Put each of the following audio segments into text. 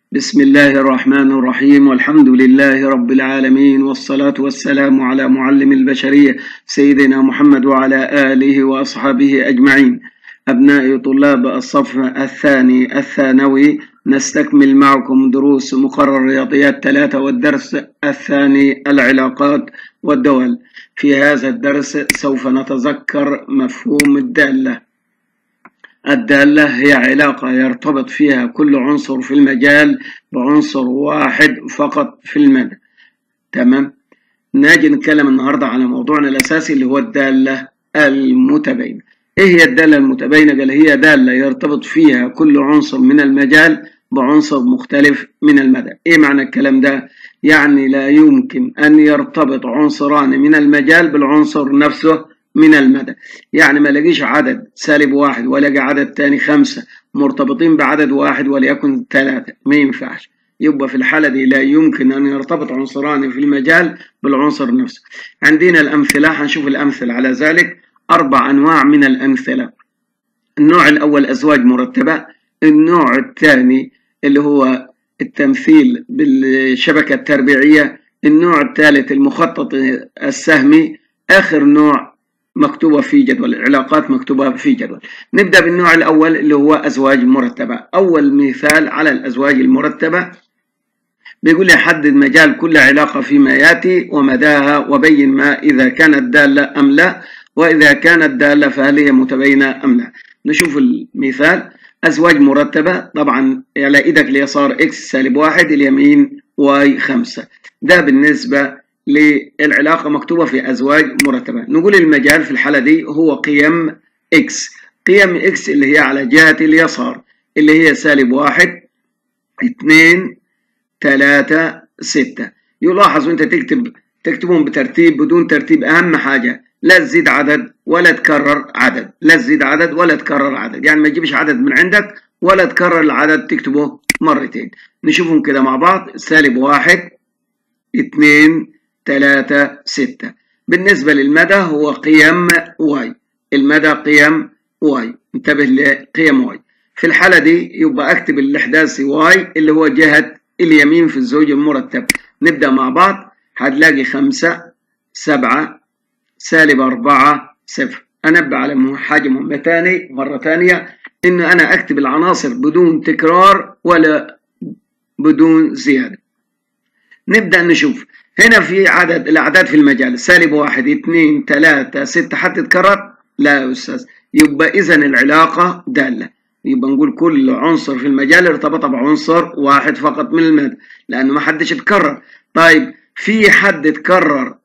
بسم الله الرحمن الرحيم والحمد لله رب العالمين والصلاة والسلام على معلم البشرية سيدنا محمد وعلى آله وأصحابه أجمعين أبناء طلاب الصف الثاني الثانوي نستكمل معكم دروس مقرر رياضيات ثلاثة والدرس الثاني العلاقات والدول في هذا الدرس سوف نتذكر مفهوم الدالة الدالة هي علاقة يرتبط فيها كل عنصر في المجال بعنصر واحد فقط في المدى تمام نجي نتكلم النهاردة على موضوعنا الأساسي اللي هو الدالة المتباينة إيه هي الدالة المتباينة؟ قال هي دالة يرتبط فيها كل عنصر من المجال بعنصر مختلف من المدى إيه معنى الكلام ده؟ يعني لا يمكن أن يرتبط عنصران من المجال بالعنصر نفسه من المدى يعني ما لاقيش عدد سالب واحد ولاقي عدد تاني خمسة مرتبطين بعدد واحد وليكن ثلاثة ما ينفعش يبقى في الحالة دي لا يمكن أن يرتبط عنصران في المجال بالعنصر نفسه عندنا الأمثلة هنشوف الأمثلة على ذلك أربع أنواع من الأمثلة النوع الأول أزواج مرتبة النوع الثاني اللي هو التمثيل بالشبكة التربيعية النوع الثالث المخطط السهمي آخر نوع مكتوبة في جدول العلاقات مكتوبة في جدول نبدأ بالنوع الأول اللي هو أزواج مرتبة أول مثال على الأزواج المرتبة بيقول لي حدد مجال كل علاقة فيما يأتي ومداها وبين ما إذا كانت دالة أم لا وإذا كانت دالة فهل هي متباينة أم لا نشوف المثال أزواج مرتبة طبعا على إيدك اليسار إكس سالب واحد اليمين واي خمسة ده بالنسبة للعلاقة مكتوبة في أزواج مرتبة نقول المجال في الحالة دي هو قيم إكس قيم إكس اللي هي على جهة اليسار اللي هي سالب واحد اتنين تلاتة ستة يلاحظ وانت تكتب تكتبهم بترتيب بدون ترتيب أهم حاجة لا تزيد عدد ولا تكرر عدد لا تزيد عدد ولا تكرر عدد يعني ما تجيبش عدد من عندك ولا تكرر العدد تكتبه مرتين نشوفهم كده مع بعض سالب واحد اتنين تلاتة ستة بالنسبة للمدى هو قيم واي المدى قيم واي انتبه لقيم واي في الحالة دي يبقى اكتب الاحداثي واي اللي هو جهة اليمين في الزوج المرتب نبدأ مع بعض هتلاقي خمسة سبعة سالب أربعة صفر أنبه على حاجة مهمة تاني مرة تانية إن أنا أكتب العناصر بدون تكرار ولا بدون زيادة نبدأ نشوف هنا في عدد الأعداد في المجال سالب واحد اثنين ثلاثة ستة حتى تتكرر لا يا أستاذ يبقى إذا العلاقة دالة يبقى نقول كل عنصر في المجال ارتبط بعنصر واحد فقط من المدى لأنه ما حدش اتكرر طيب في حد اتكرر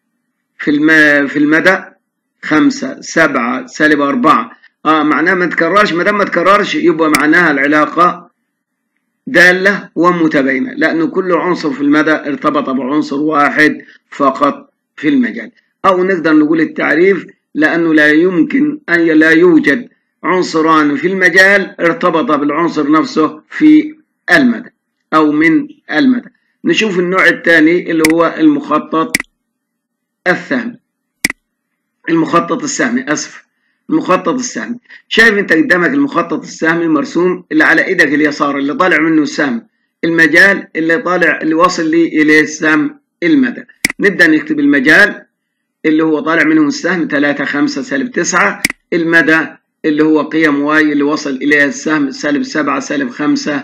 في الم... في المدى خمسة سبعة سالب أربعة اه معناها ما تكررش ما دام ما تكررش يبقى معناها العلاقة دالة ومتباينة لأنه كل عنصر في المدى ارتبط بعنصر واحد فقط في المجال أو نقدر نقول التعريف لأنه لا يمكن أن لا يوجد عنصران في المجال ارتبط بالعنصر نفسه في المدى أو من المدى نشوف النوع الثاني اللي هو المخطط السهمي المخطط السهمي أسف المخطط السهمي شايف انت قدامك المخطط السهمي مرسوم اللي على ايدك اليسار اللي طالع منه السهم المجال اللي طالع اللي واصل لي اليه السهم المدى نبدا نكتب المجال اللي هو طالع منه السهم 3 5 سالب 9 المدى اللي هو قيم واي اللي وصل اليها السهم سالب 7 سالب 5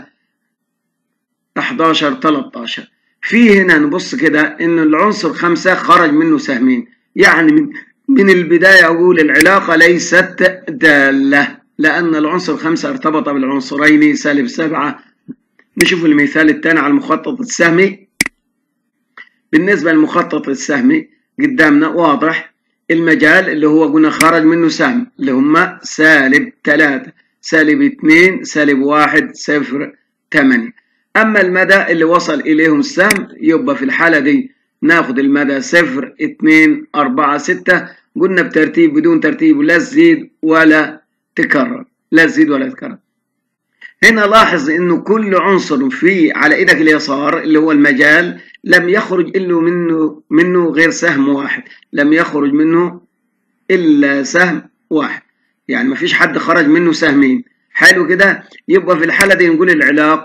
11 13 في هنا نبص كده ان العنصر 5 خرج منه سهمين يعني من من البداية أقول العلاقة ليست دالة لأن العنصر خمسة ارتبط بالعنصرين سالب سبعة نشوف المثال الثاني على المخطط السهمي بالنسبة للمخطط السهمي قدامنا واضح المجال اللي هو قلنا خرج منه سهم اللي هم سالب ثلاثة سالب اثنين سالب واحد صفر ثمانية أما المدى اللي وصل إليهم السهم يبقى في الحالة دي ناخد المدى صفر اتنين أربعة ستة قلنا بترتيب بدون ترتيب لا تزيد ولا تكرر لا تزيد ولا تكرر هنا لاحظ انه كل عنصر في على ايدك اليسار اللي هو المجال لم يخرج الا منه منه غير سهم واحد لم يخرج منه الا سهم واحد يعني ما فيش حد خرج منه سهمين حلو كده يبقى في الحالة دي نقول العلاقة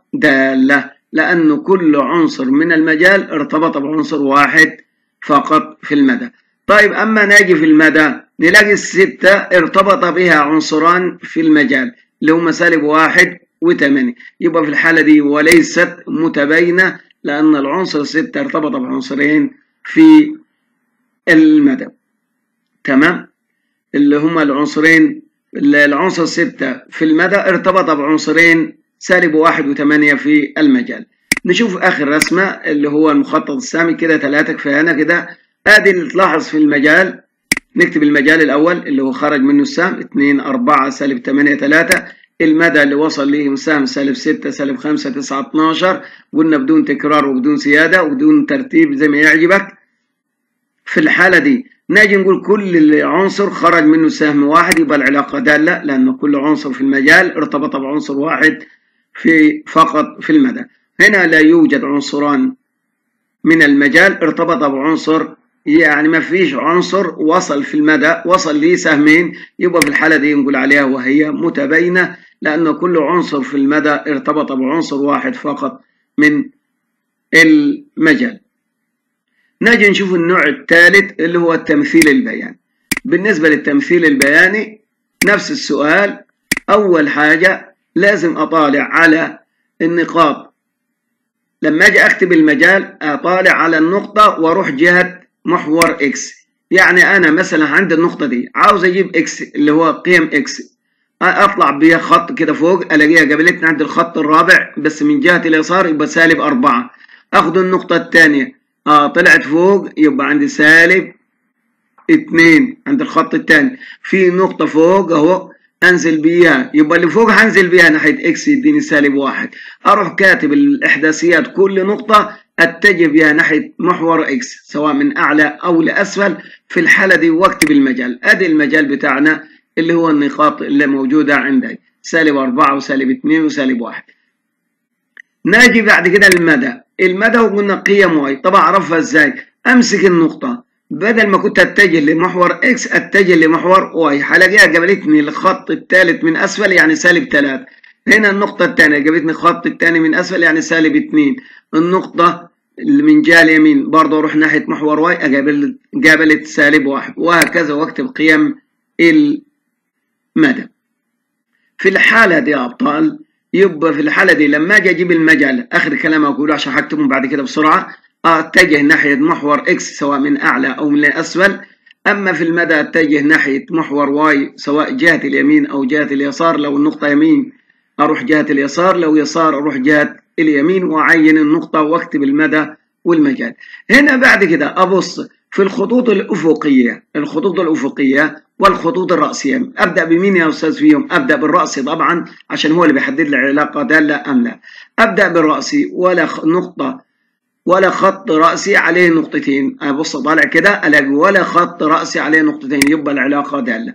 دالة لأنه كل عنصر من المجال ارتبط بعنصر واحد فقط في المدى طيب أما ناجي في المدى نلاقي الستة ارتبط بها عنصران في المجال اللي هما سالب واحد وثمانية يبقى في الحالة دي وليست متباينة لأن العنصر ستة ارتبط بعنصرين في المدى تمام اللي هما العنصرين العنصر ستة في المدى ارتبط بعنصرين سالب واحد وثمانية في المجال نشوف آخر رسمة اللي هو المخطط السامي كده ثلاثة كفاية كده ادي اللي تلاحظ في المجال نكتب المجال الأول اللي هو خرج منه السهم 2 4 سالب 8 3 المدى اللي وصل ليه مساهم سالب 6 سالب 5 9 12 قلنا بدون تكرار وبدون سيادة وبدون ترتيب زي ما يعجبك في الحالة دي نجي نقول كل عنصر خرج منه سهم واحد يبقى العلاقة دالة لأن كل عنصر في المجال ارتبط بعنصر واحد في فقط في المدى هنا لا يوجد عنصران من المجال ارتبط بعنصر يعني ما فيش عنصر وصل في المدى وصل ليه سهمين يبقى في الحالة دي نقول عليها وهي متباينة لأن كل عنصر في المدى ارتبط بعنصر واحد فقط من المجال نجي نشوف النوع الثالث اللي هو التمثيل البياني بالنسبة للتمثيل البياني نفس السؤال أول حاجة لازم أطالع على النقاط لما أجي أكتب المجال أطالع على النقطة وأروح جهة محور إكس يعني أنا مثلا عند النقطة دي عاوز أجيب إكس اللي هو قيم إكس أطلع بيها خط كده فوق ألاقيها قابلتني عند الخط الرابع بس من جهة اليسار يبقى سالب أربعة أخد النقطة الثانية اه طلعت فوق يبقى عندي سالب اتنين عند الخط التاني في نقطة فوق اهو انزل بيها يبقى اللي فوق هنزل بيها ناحية اكس يديني سالب واحد اروح كاتب الاحداثيات كل نقطة اتجه بيها ناحية محور اكس سواء من اعلى او لاسفل في الحالة دي واكتب المجال ادي المجال بتاعنا اللي هو النقاط اللي موجودة عندي سالب أربعة وسالب اتنين وسالب واحد ناجي بعد كده المدى المدى وقلنا قيم واي طب اعرفها ازاي امسك النقطة بدل ما كنت اتجه لمحور اكس اتجه لمحور واي هلاقيها جابلتني الخط الثالث من اسفل يعني سالب 3 هنا النقطة الثانية جابتني الخط الثاني من اسفل يعني سالب 2 النقطة اللي من جهة اليمين برضه اروح ناحية محور واي اقابل قابلت سالب واحد وهكذا واكتب قيم المدى في الحالة دي يا ابطال يبقى في الحالة دي لما اجي اجيب المجال اخر كلام اقوله عشان هكتبهم بعد كده بسرعة اتجه ناحية محور اكس سواء من اعلى او من اسفل اما في المدى اتجه ناحية محور واي سواء جهة اليمين او جهة اليسار لو النقطة يمين اروح جهة اليسار لو يسار اروح جهة اليمين واعين النقطة واكتب المدى والمجال هنا بعد كده ابص في الخطوط الافقية الخطوط الافقية والخطوط الرأسية أبدأ بمين يا أستاذ فيهم؟ أبدأ بالرأسي طبعا عشان هو اللي بيحدد لي العلاقة دالة أم لا أبدأ بالرأسي ولا نقطة ولا خط رأسي عليه نقطتين أبص طالع كده ألاقي ولا خط رأسي عليه نقطتين يبقى العلاقة دالة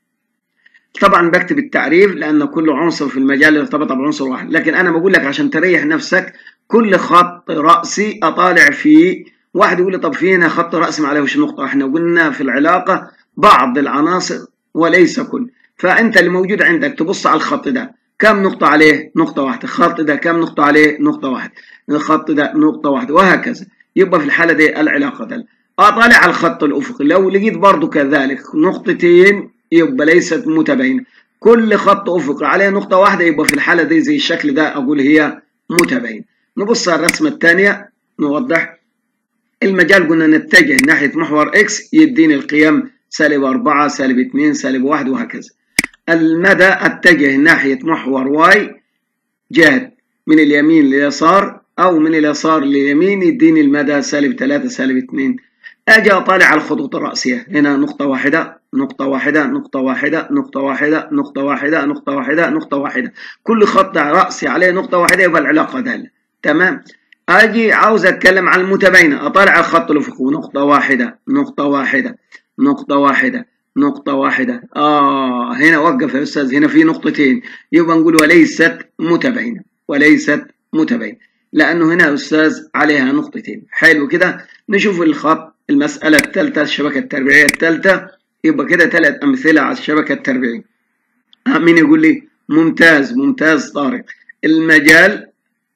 طبعا بكتب التعريف لأن كل عنصر في المجال ارتبط بعنصر واحد لكن أنا بقول لك عشان تريح نفسك كل خط رأسي أطالع فيه واحد يقول لي طب في هنا خط رأسي ما عليهوش نقطة احنا قلنا في العلاقة بعض العناصر وليس كل فأنت اللي موجود عندك تبص على الخط ده كم نقطة عليه نقطة واحدة الخط ده كم نقطة عليه نقطة واحدة الخط ده نقطة واحدة وهكذا يبقى في الحالة دي العلاقة ده أطالع على الخط الأفقي لو لقيت برضو كذلك نقطتين يبقى ليست متباينة كل خط أفقي عليه نقطة واحدة يبقى في الحالة دي زي الشكل ده أقول هي متباينة نبص على الرسمة الثانية نوضح المجال قلنا نتجه ناحية محور إكس يديني القيم سالب 4 سالب 2 سالب 1 وهكذا المدى اتجه ناحية محور واي جهة من اليمين لليسار أو من اليسار لليمين يديني المدى سالب 3 سالب 2 أجي أطالع على الخطوط الرأسية هنا نقطة واحدة نقطة واحدة نقطة واحدة نقطة واحدة نقطة واحدة نقطة واحدة نقطة واحدة كل خط رأسي عليه نقطة واحدة يبقى العلاقة دالة تمام أجي عاوز أتكلم عن المتباينة أطالع على الخط الأفقي نقطة واحدة نقطة واحدة نقطة واحدة نقطة واحدة آه هنا وقف يا أستاذ هنا في نقطتين يبقى نقول وليست متباينة وليست متباينة لأنه هنا يا أستاذ عليها نقطتين حلو كده نشوف الخط المسألة الثالثة الشبكة التربيعية الثالثة يبقى كده ثلاث أمثلة على الشبكة التربيعية آه مين يقول لي ممتاز ممتاز طارق المجال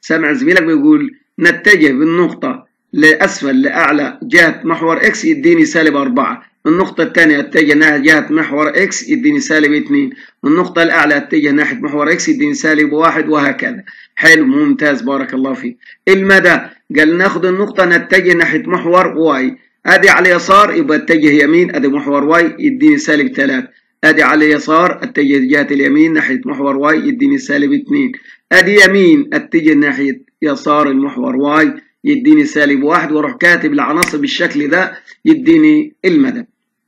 سامع زميلك بيقول نتجه بالنقطة لأسفل لأعلى جهة محور إكس يديني سالب أربعة النقطة الثانية اتجه ناحية جهة محور إكس يديني سالب اتنين النقطة الأعلى اتجه ناحية محور إكس يديني سالب واحد وهكذا حلو ممتاز بارك الله فيك المدى قال ناخد النقطة نتجه ناحية محور واي ادي على اليسار يبقى اتجه يمين ادي محور واي يديني سالب 3 ادي على اليسار اتجه جهة اليمين ناحية محور واي يديني سالب 2 ادي يمين اتجه ناحية يسار المحور واي يديني سالب واحد واروح كاتب العناصر بالشكل ده يديني المدى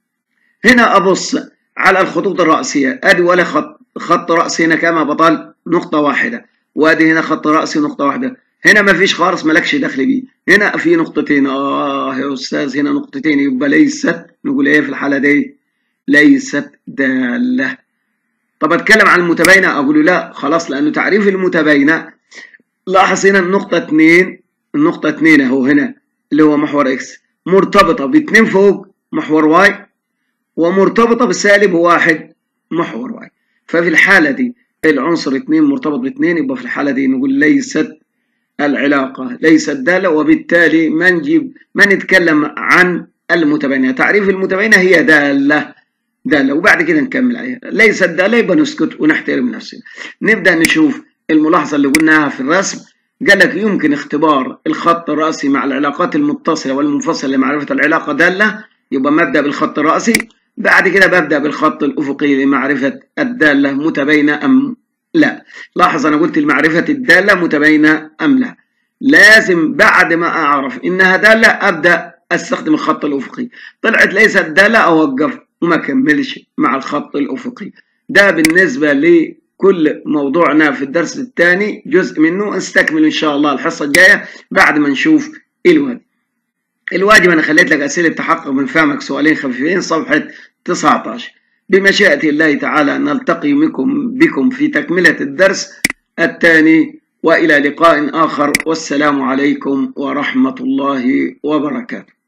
هنا ابص على الخطوط الرأسية ادي ولا خط خط رأسي هنا كما بطل نقطة واحدة وادي هنا خط رأسي نقطة واحدة هنا ما فيش خالص مالكش دخل بيه هنا في نقطتين اه يا استاذ هنا نقطتين يبقى ليست نقول ايه في الحالة دي ليست دالة طب اتكلم عن المتباينة اقول لا خلاص لانه تعريف المتباينة لاحظ هنا النقطة 2 النقطة 2 اهو هنا اللي هو محور اكس مرتبطة باتنين فوق محور واي ومرتبطة بسالب واحد محور واي ففي الحالة دي العنصر 2 مرتبط باثنين يبقى في الحالة دي نقول ليست العلاقة ليست دالة وبالتالي ما نجيب ما نتكلم عن المتباينة تعريف المتباينة هي دالة دالة وبعد كده نكمل عليها ليست دالة يبقى نسكت ونحترم نفسنا نبدأ نشوف الملاحظة اللي قلناها في الرسم قال لك يمكن اختبار الخط الرأسي مع العلاقات المتصلة والمنفصلة لمعرفة العلاقة دالة يبقى مبدأ بالخط الرأسي بعد كده ببدأ بالخط الأفقي لمعرفة الدالة متباينة أم لا لاحظ أنا قلت المعرفة الدالة متباينة أم لا لازم بعد ما أعرف إنها دالة أبدأ أستخدم الخط الأفقي طلعت ليست دالة أوقف وما كملش مع الخط الأفقي ده بالنسبة لكل موضوعنا في الدرس الثاني جزء منه نستكمل إن شاء الله الحصة الجاية بعد ما نشوف الواجب الواجب أنا خليت لك أسئلة تحقق من فهمك سؤالين خفيفين صفحة 19 بمشيئة الله تعالى نلتقي بكم بكم في تكملة الدرس الثاني وإلى لقاء آخر والسلام عليكم ورحمة الله وبركاته